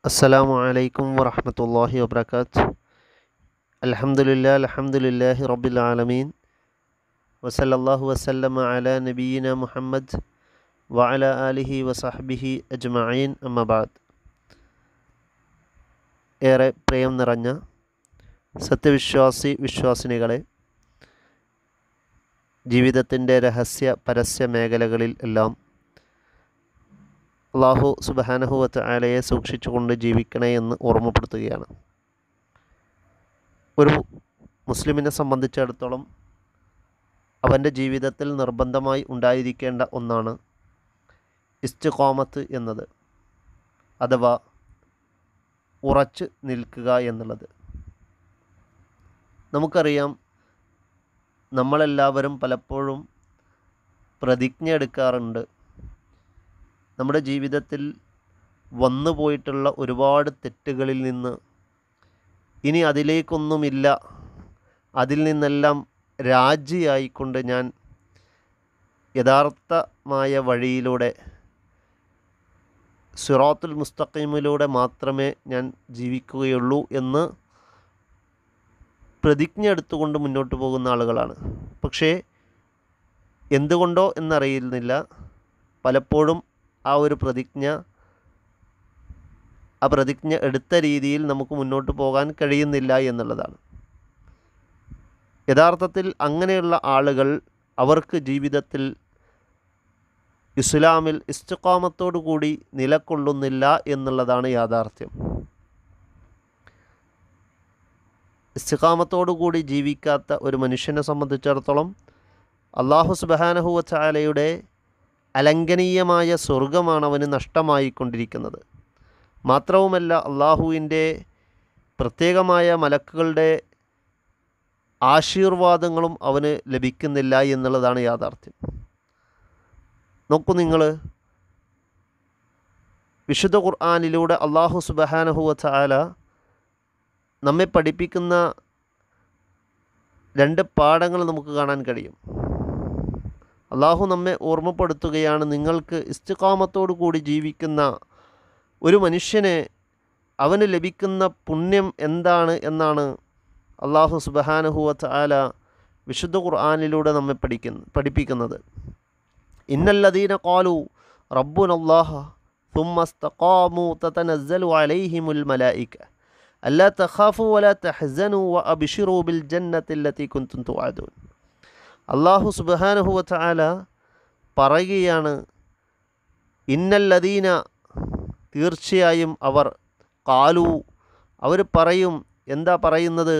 السلام عليكم ورحمة الله وبركاته الحمد لله الحمد لله رب العالمين وصلى الله وسلم على نبينا محمد وعلى آله وصحبه أجمعين أما بعد ഏറെ പ്രിയം നിറഞ്ഞ സത്യവിശ്വാസി വിശ്വാസിനികളെ ജീവിതത്തിൻ്റെ രഹസ്യ പരസ്യ മേഖലകളിൽ എല്ലാം അള്ളാഹു സുബഹാനഹുവത്ത് ആലയെ സൂക്ഷിച്ചുകൊണ്ട് ജീവിക്കണേ എന്ന് ഓർമ്മപ്പെടുത്തുകയാണ് ഒരു മുസ്ലിമിനെ സംബന്ധിച്ചിടത്തോളം അവൻ്റെ ജീവിതത്തിൽ നിർബന്ധമായി ഉണ്ടായിരിക്കേണ്ട ഒന്നാണ് ഇസ്റ്റുകോമത്ത് എന്നത് അഥവാ ഉറച്ചു നിൽക്കുക എന്നുള്ളത് നമുക്കറിയാം നമ്മളെല്ലാവരും പലപ്പോഴും പ്രതിജ്ഞ എടുക്കാറുണ്ട് നമ്മുടെ ജീവിതത്തിൽ വന്നു പോയിട്ടുള്ള ഒരുപാട് തെറ്റുകളിൽ നിന്ന് ഇനി അതിലേക്കൊന്നുമില്ല അതിൽ നിന്നെല്ലാം രാജിയായിക്കൊണ്ട് ഞാൻ യഥാർത്ഥമായ വഴിയിലൂടെ സിറാത്തുൽ മുസ്തഖീമിലൂടെ മാത്രമേ ഞാൻ ജീവിക്കുകയുള്ളൂ എന്ന് പ്രതിജ്ഞ എടുത്തുകൊണ്ട് മുന്നോട്ട് പോകുന്ന ആളുകളാണ് പക്ഷേ എന്തുകൊണ്ടോ എന്നറിയുന്നില്ല പലപ്പോഴും ആ ഒരു പ്രതിജ്ഞ ആ പ്രതിജ്ഞ എടുത്ത രീതിയിൽ നമുക്ക് മുന്നോട്ട് പോകാൻ കഴിയുന്നില്ല എന്നുള്ളതാണ് യഥാർത്ഥത്തിൽ അങ്ങനെയുള്ള ആളുകൾ അവർക്ക് ജീവിതത്തിൽ ഇസ്ലാമിൽ ഇസ്തുക്കാമത്തോടു കൂടി നിലകൊള്ളുന്നില്ല എന്നുള്ളതാണ് യാഥാർത്ഥ്യം ഇസ്തിഖാമത്തോടു കൂടി ജീവിക്കാത്ത ഒരു മനുഷ്യനെ സംബന്ധിച്ചിടത്തോളം അള്ളാഹു സുബാനഹുവ ചാലയുടെ അലംഘനീയമായ സ്വർഗമാണ് അവന് നഷ്ടമായിക്കൊണ്ടിരിക്കുന്നത് മാത്രവുമല്ല അള്ളാഹുവിൻ്റെ പ്രത്യേകമായ മലക്കുകളുടെ ആശീർവാദങ്ങളും അവന് ലഭിക്കുന്നില്ല എന്നുള്ളതാണ് യാഥാർത്ഥ്യം നോക്കൂ നിങ്ങൾ വിശുദ്ധ ഖുർആാനിലൂടെ അള്ളാഹു സുബഹാനഹുവ ചാല നമ്മെ പഠിപ്പിക്കുന്ന രണ്ട് പാഠങ്ങൾ നമുക്ക് കാണാൻ കഴിയും അള്ളാഹു നമ്മെ ഓർമ്മപ്പെടുത്തുകയാണ് നിങ്ങൾക്ക് ഇസ്തികാമത്തോടു കൂടി ജീവിക്കുന്ന ഒരു മനുഷ്യന് അവന് ലഭിക്കുന്ന പുണ്യം എന്താണ് എന്നാണ് അള്ളാഹു സുബഹാനുഹുവ ആല വിശുദ്ധ ഖുർആാനിലൂടെ നമ്മെ പഠിക്കുന്ന പഠിപ്പിക്കുന്നത് ഇന്നല്ലദീന കാലു റബ്ബുൻ അള്ളാഹ തുമ്മസ്തഖാമു തതനസ്സലു അലൈഹിമുൽ മലായിക അല്ലാ തഖാഫു വലാ തഹ്സനു വ അബ്ശിറു ബിൽ ജന്നത്തില്ലത്തി കുന്തും തുഅദൂൻ അള്ളാഹു സുബാനുഹുവത്ത ആല പറയുകയാണ് ഇന്നല്ലദീന തീർച്ചയായും അവർ കാലു അവർ പറയും എന്താ പറയുന്നത്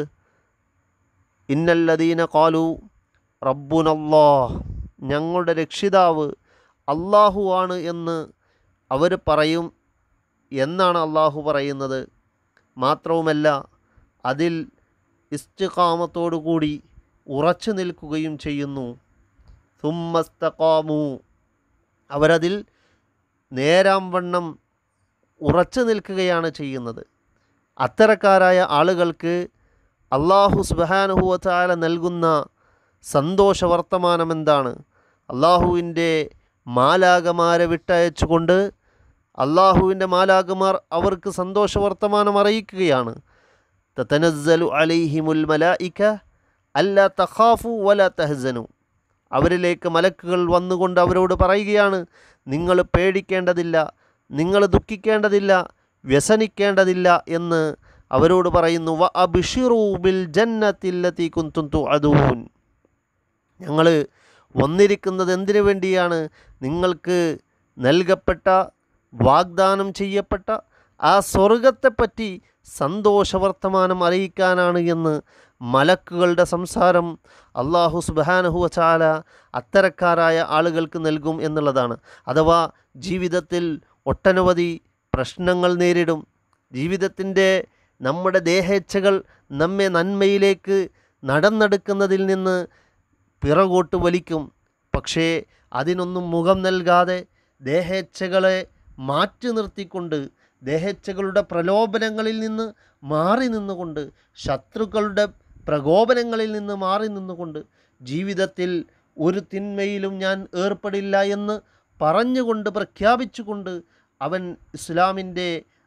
ഇന്നല്ലദീന കാലു റബ്ബുനല്ലാ ഞങ്ങളുടെ രക്ഷിതാവ് അള്ളാഹു ആണ് എന്ന് അവർ പറയും എന്നാണ് അള്ളാഹു പറയുന്നത് മാത്രവുമല്ല അതിൽ ഇസ്തിഖാമത്തോടു കൂടി ഉറച്ചു നിൽക്കുകയും ചെയ്യുന്നു തുമ്മസ്തക്കാമു അവരതിൽ നേരാം വണ്ണം ഉറച്ചു നിൽക്കുകയാണ് ചെയ്യുന്നത് അത്തരക്കാരായ ആളുകൾക്ക് അള്ളാഹു സുബാനുഹുവല നൽകുന്ന സന്തോഷ വർത്തമാനം എന്താണ് അള്ളാഹുവിൻ്റെ മാലാകമാരെ വിട്ടയച്ചുകൊണ്ട് അള്ളാഹുവിൻ്റെ മാലാകമാർ അവർക്ക് സന്തോഷ വർത്തമാനം അറിയിക്കുകയാണ് തത്തനസ്സലു അലൈഹിമുൽ മലായിക്ക അല്ല തഖാഫു വല തഹസനു അവരിലേക്ക് മലക്കുകൾ വന്നുകൊണ്ട് അവരോട് പറയുകയാണ് നിങ്ങൾ പേടിക്കേണ്ടതില്ല നിങ്ങൾ ദുഃഖിക്കേണ്ടതില്ല വ്യസനിക്കേണ്ടതില്ല എന്ന് അവരോട് പറയുന്നു വ അബിഷിറു ബിൽ ജന്നത്തില്ലത്തി കുന്തുന്തു അതൂൻ ഞങ്ങൾ വന്നിരിക്കുന്നത് എന്തിനു വേണ്ടിയാണ് നിങ്ങൾക്ക് നൽകപ്പെട്ട വാഗ്ദാനം ചെയ്യപ്പെട്ട ആ സ്വർഗത്തെപ്പറ്റി സന്തോഷവർത്തമാനം അറിയിക്കാനാണ് എന്ന് മലക്കുകളുടെ സംസാരം അള്ളാഹു സുബാനഹുവ ചാല അത്തരക്കാരായ ആളുകൾക്ക് നൽകും എന്നുള്ളതാണ് അഥവാ ജീവിതത്തിൽ ഒട്ടനവധി പ്രശ്നങ്ങൾ നേരിടും ജീവിതത്തിൻ്റെ നമ്മുടെ ദേഹേച്ഛകൾ നമ്മെ നന്മയിലേക്ക് നടന്നെടുക്കുന്നതിൽ നിന്ന് പിറകോട്ട് വലിക്കും പക്ഷേ അതിനൊന്നും മുഖം നൽകാതെ ദേഹേച്ഛകളെ മാറ്റി നിർത്തിക്കൊണ്ട് ദേഹേച്ഛകളുടെ പ്രലോഭനങ്ങളിൽ നിന്ന് മാറി നിന്നുകൊണ്ട് ശത്രുക്കളുടെ പ്രകോപനങ്ങളിൽ നിന്ന് മാറി നിന്നുകൊണ്ട് ജീവിതത്തിൽ ഒരു തിന്മയിലും ഞാൻ ഏർപ്പെടില്ല എന്ന് പറഞ്ഞുകൊണ്ട് പ്രഖ്യാപിച്ചുകൊണ്ട് അവൻ ഇസ്ലാമിൻ്റെ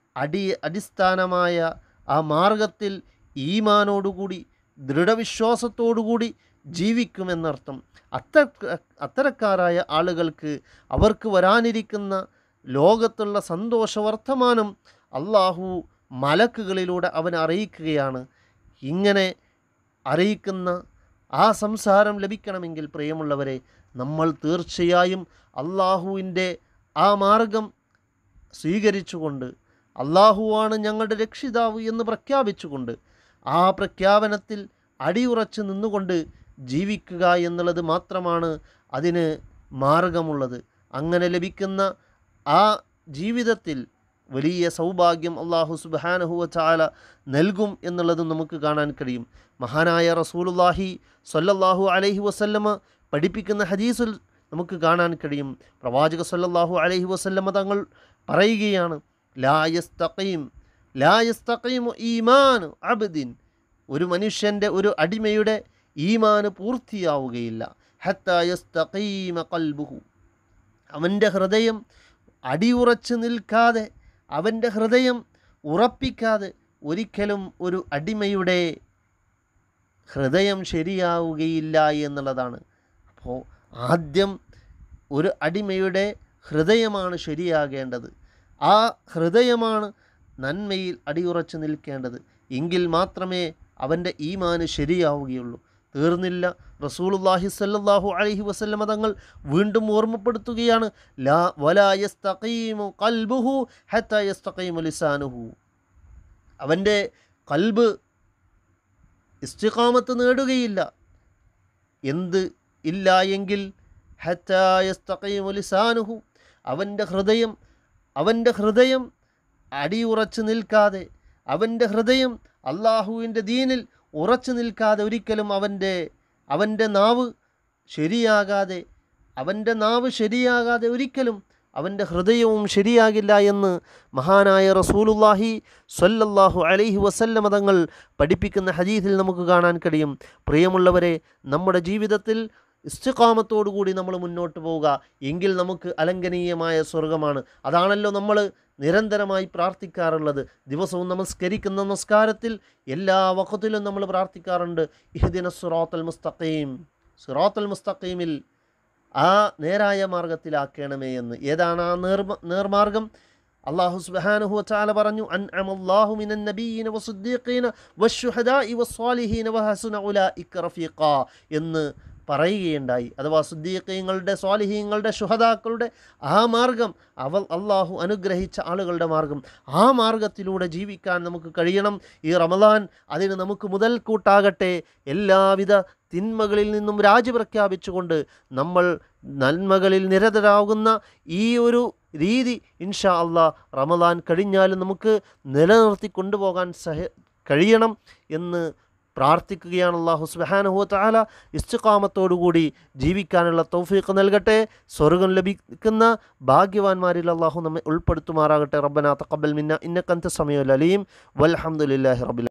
അടി അടിസ്ഥാനമായ ആ മാർഗത്തിൽ ഈമാനോടുകൂടി ദൃഢവിശ്വാസത്തോടുകൂടി ജീവിക്കുമെന്നർത്ഥം അത്ത അത്തരക്കാരായ ആളുകൾക്ക് അവർക്ക് വരാനിരിക്കുന്ന ലോകത്തുള്ള സന്തോഷ വർത്തമാനം അള്ളാഹു മലക്കുകളിലൂടെ അവൻ അറിയിക്കുകയാണ് ഇങ്ങനെ അറിയിക്കുന്ന ആ സംസാരം ലഭിക്കണമെങ്കിൽ പ്രിയമുള്ളവരെ നമ്മൾ തീർച്ചയായും അള്ളാഹുവിൻ്റെ ആ മാർഗം സ്വീകരിച്ചുകൊണ്ട് അള്ളാഹുവാണ് ഞങ്ങളുടെ രക്ഷിതാവ് എന്ന് പ്രഖ്യാപിച്ചുകൊണ്ട് ആ പ്രഖ്യാപനത്തിൽ അടിയുറച്ച് നിന്നുകൊണ്ട് ജീവിക്കുക എന്നുള്ളത് മാത്രമാണ് അതിന് മാർഗമുള്ളത് അങ്ങനെ ലഭിക്കുന്ന ആ ജീവിതത്തിൽ വലിയ സൗഭാഗ്യം അള്ളാഹു സുബാനഹുവ ചാല നൽകും എന്നുള്ളതും നമുക്ക് കാണാൻ കഴിയും മഹാനായ റസൂലുല്ലാഹി സല്ലല്ലാഹു അലൈഹി വസല്ലമ പഠിപ്പിക്കുന്ന ഹദീസിൽ നമുക്ക് കാണാൻ കഴിയും പ്രവാചക സല്ലല്ലാഹു അലൈഹി വസല്ലമ തങ്ങൾ പറയുകയാണ് ലായസ്തഖീം ലായസ്തഖീമു ഈമാൻ അബ്ദിൻ ഒരു മനുഷ്യൻ്റെ ഒരു അടിമയുടെ ഈമാന് പൂർത്തിയാവുകയില്ല ഹത്തായസ്തഖീമ കൽബുഹു അവൻ്റെ ഹൃദയം അടിയുറച്ച് നിൽക്കാതെ അവൻ്റെ ഹൃദയം ഉറപ്പിക്കാതെ ഒരിക്കലും ഒരു അടിമയുടെ ഹൃദയം ശരിയാവുകയില്ല എന്നുള്ളതാണ് അപ്പോൾ ആദ്യം ഒരു അടിമയുടെ ഹൃദയമാണ് ശരിയാകേണ്ടത് ആ ഹൃദയമാണ് നന്മയിൽ അടിയുറച്ച് നിൽക്കേണ്ടത് എങ്കിൽ മാത്രമേ അവൻ്റെ ഈമാന് ശരിയാവുകയുള്ളൂ തീർന്നില്ല റസൂലുല്ലാഹി സല്ലല്ലാഹു അലൈഹി വസല്ലമ തങ്ങൾ വീണ്ടും ഓർമ്മപ്പെടുത്തുകയാണ് ലാ വലാ യസ്തഖീമു ഖൽബുഹു ഹത്താ യസ്തഖീമു ലിസാനുഹു അവൻ്റെ കൽബ് ഇസ്തിഖാമത്ത് നേടുകയില്ല എന്ത് ഇല്ല എങ്കിൽ ഹത്താ യസ്തഖീമു ലിസാനുഹു അവൻ്റെ ഹൃദയം അവൻ്റെ ഹൃദയം അടിയുറച്ച് നിൽക്കാതെ അവൻ്റെ ഹൃദയം അള്ളാഹുവിൻ്റെ ദീനിൽ ഉറച്ചു നിൽക്കാതെ ഒരിക്കലും അവൻ്റെ അവൻ്റെ നാവ് ശരിയാകാതെ അവൻ്റെ നാവ് ശരിയാകാതെ ഒരിക്കലും അവൻ്റെ ഹൃദയവും ശരിയാകില്ല എന്ന് മഹാനായ റസൂലുല്ലാഹി സ്വല്ലല്ലാഹു അലൈഹി വസല്ലമ തങ്ങൾ പഠിപ്പിക്കുന്ന ഹദീസിൽ നമുക്ക് കാണാൻ കഴിയും പ്രിയമുള്ളവരെ നമ്മുടെ ജീവിതത്തിൽ ഇസ്തിഖാമത്തോടുകൂടി നമ്മൾ മുന്നോട്ട് പോവുക എങ്കിൽ നമുക്ക് അലംഘനീയമായ സ്വർഗമാണ് അതാണല്ലോ നമ്മൾ നിരന്തരമായി പ്രാർത്ഥിക്കാറുള്ളത് ദിവസവും നമസ്കരിക്കുന്ന നമസ്കാരത്തിൽ എല്ലാ വഖത്തിലും നമ്മൾ പ്രാർത്ഥിക്കാറുണ്ട് ഇഹ്ദിന സുറാത്തൽ മുസ്തഖീം സുറാത്തൽ മുസ്തഖീമിൽ ആ നേരായ മാർഗത്തിലാക്കണമേ എന്ന് ഏതാണ് ആ നേർമ നേർമാർഗം അള്ളാഹു സുബ്ഹാനഹു വതആല പറഞ്ഞു അൻ അമല്ലാഹു മിനൻ നബിയ്യിന വസുദ്ദീഖീന വശുഹദാഇ വസ്സാലിഹീന വഹസുന ഉലൈക റഫീഖ എന്ന് പറയുകയുണ്ടായി അഥവാ സുദ്ദീഖീങ്ങളുടെ സ്വാലിഹീങ്ങളുടെ ശുഹദാക്കളുടെ ആ മാർഗം അവ അള്ളാഹു അനുഗ്രഹിച്ച ആളുകളുടെ മാർഗം ആ മാർഗത്തിലൂടെ ജീവിക്കാൻ നമുക്ക് കഴിയണം ഈ റമദാൻ അതിന് നമുക്ക് മുതൽക്കൂട്ടാകട്ടെ എല്ലാവിധ തിന്മകളിൽ നിന്നും രാജി പ്രഖ്യാപിച്ചുകൊണ്ട് നമ്മൾ നന്മകളിൽ നിരതരാകുന്ന ഈ ഒരു രീതി ഇൻഷാ അള്ളാ റമദാൻ കഴിഞ്ഞാലും നമുക്ക് നിലനിർത്തി കൊണ്ടുപോകാൻ സഹ കഴിയണം എന്ന് പ്രാർത്ഥിക്കുകയാണ് അള്ളാഹു സുബാനഹു താല ഇസ്തുക്കാമത്തോടുകൂടി ജീവിക്കാനുള്ള തൗഫീഖ് നൽകട്ടെ സ്വർഗം ലഭിക്കുന്ന ഭാഗ്യവാന്മാരിൽ അള്ളാഹു നമ്മെ ഉൾപ്പെടുത്തുമാറാകട്ടെ റബ്ബന തഖബ്ബൽ മിന്ന ഇന്നക്കന്ത സമയം അലീം വൽഹംദുലില്ലാഹി റബ്ബിൽ